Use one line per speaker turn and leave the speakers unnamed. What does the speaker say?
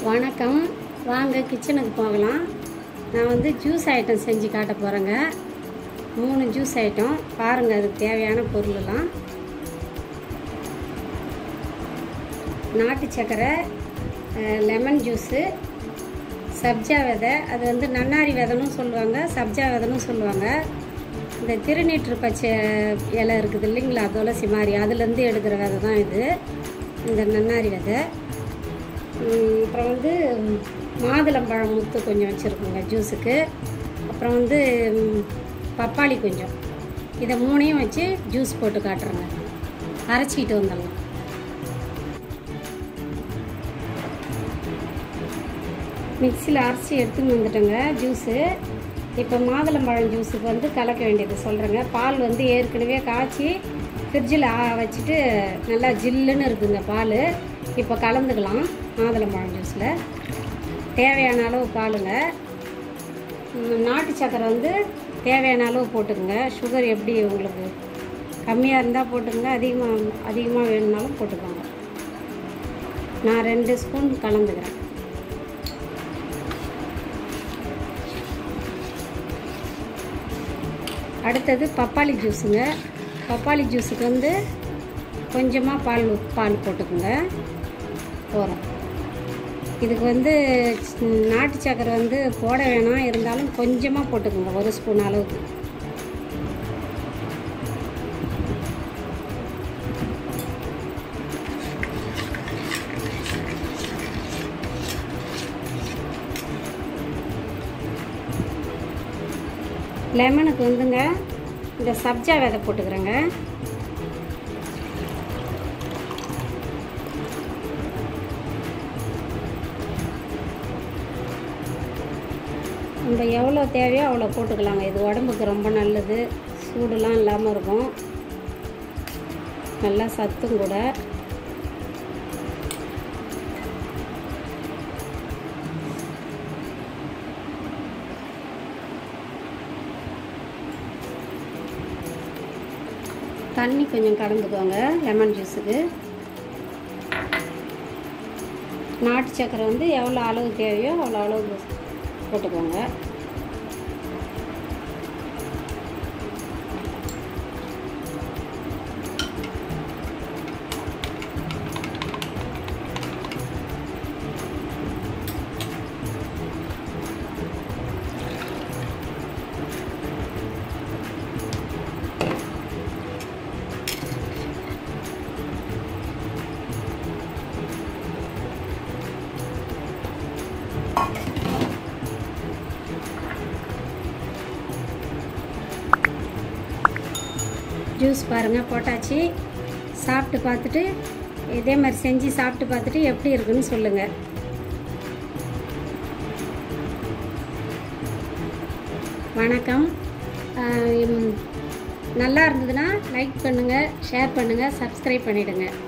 வணக்கம் வாங்க கிச்சனுக்கு போகலாம் நான் வந்து ஜூஸ் ஐட்டம் செஞ்சு காட்ட போகிறேங்க மூணு ஜூஸ் ஐட்டம் பாருங்கள் அதுக்கு தேவையான பொருளெல்லாம் நாட்டு சக்கரை அஹ், லெமன் ஜூஸு சப்ஜா விதை அது வந்து நன்னாரி விதைன்னு சொல்லுவாங்க சப்ஜா விதைன்னு சொல்லுவாங்க இந்த திருநீற்று பச்சை இலை இருக்குது இல்லைங்களா துளசி மாதிரி அதுலேருந்து எடுக்கிற விதை தான் இது இந்த நன்னாரி விதை உம், அப்புறம் வந்து உம், மாதுளம்பழம் முத்து கொஞ்சம் வச்சுருக்கோங்க ஜூஸுக்கு அப்புறம் வந்து உம், பப்பாளி கொஞ்சம் இதை மூணையும் வச்சு ஜூஸ் போட்டு காட்டுறேங்க அரைச்சிக்கிட்டு வந்துடலாம் மிக்சியில் அரைச்சி எடுத்துன்னு வந்துட்டேங்க ஜூஸு இப்போ மாதுளம்பழம் ஜூஸுக்கு வந்து கலக்க வேண்டியது சொல்கிறேங்க பால் வந்து ஏற்கனவே காய்ச்சி ஃப்ரிட்ஜில் வச்சுட்டு நல்லா ஜில்லுன்னு இருக்குங்க பால் இப்போ கலந்துக்கலாம் மாதுளம்பழம் ஜூஸில் தேவையான அளவு பாலுங்க ம், நாட்டு சக்கரை வந்து தேவையான அளவு போட்டுக்கோங்க சுகர் எப்படி உங்களுக்கு கம்மியாக இருந்தால் போட்டுக்கோங்க அதிகமாக அதிகமாக வேணும்னாலும் போட்டுக்கோங்க நான் ரெண்டு ஸ்பூன் கலந்துக்கிறேன் அடுத்தது பப்பாளி ஜூஸுங்க பப்பாளி ஜூஸுக்கு வந்து கொஞ்சமாக பால் ஊத்- பால் போட்டுக்குங்க போகிறோம் இதுக்கு வந்து ம், நாட்டு சக்கரை வந்து போட வேணாம் இருந்தாலும் கொஞ்சமாக போட்டுக்குங்க ஒரு ஸ்பூன் அளவுக்கு லெமனுக்கு வந்துங்க இந்த சப்ஜா விதை போட்டுக்கிறேங்க நம்ம எவ்வளோ தேவையோ அவ்வளோ போட்டுக்கலாங்க இது உடம்புக்கு ரொம்ப நல்லது சூடுலாம் இல்லாமல் இருக்கும் நல்லா சத்தும் கூட தண்ணி கொஞ்சம் கலந்துக்கோங்க லெமன் ஜூஸுக்கு நாட்டு சக்கரை வந்து எவ்வளோ அளவு தேவையோ அவ்வளோ அளவு போட்டுக்கோங்க ஜூஸ் பாருங்கள் போட்டாச்சு சாப்பிட்டு பார்த்துட்டு இதே மாதிரி செஞ்சு சாப்பிட்டு பார்த்துட்டு எப்படி இருக்குன்னு சொல்லுங்கள் வணக்கம் ஆஹ் உம், நல்லா இருந்ததுன்னா லைக் பண்ணுங்கள் ஷேர் பண்ணுங்கள் சப்ஸ்கிரைப் பண்ணிவிடுங்க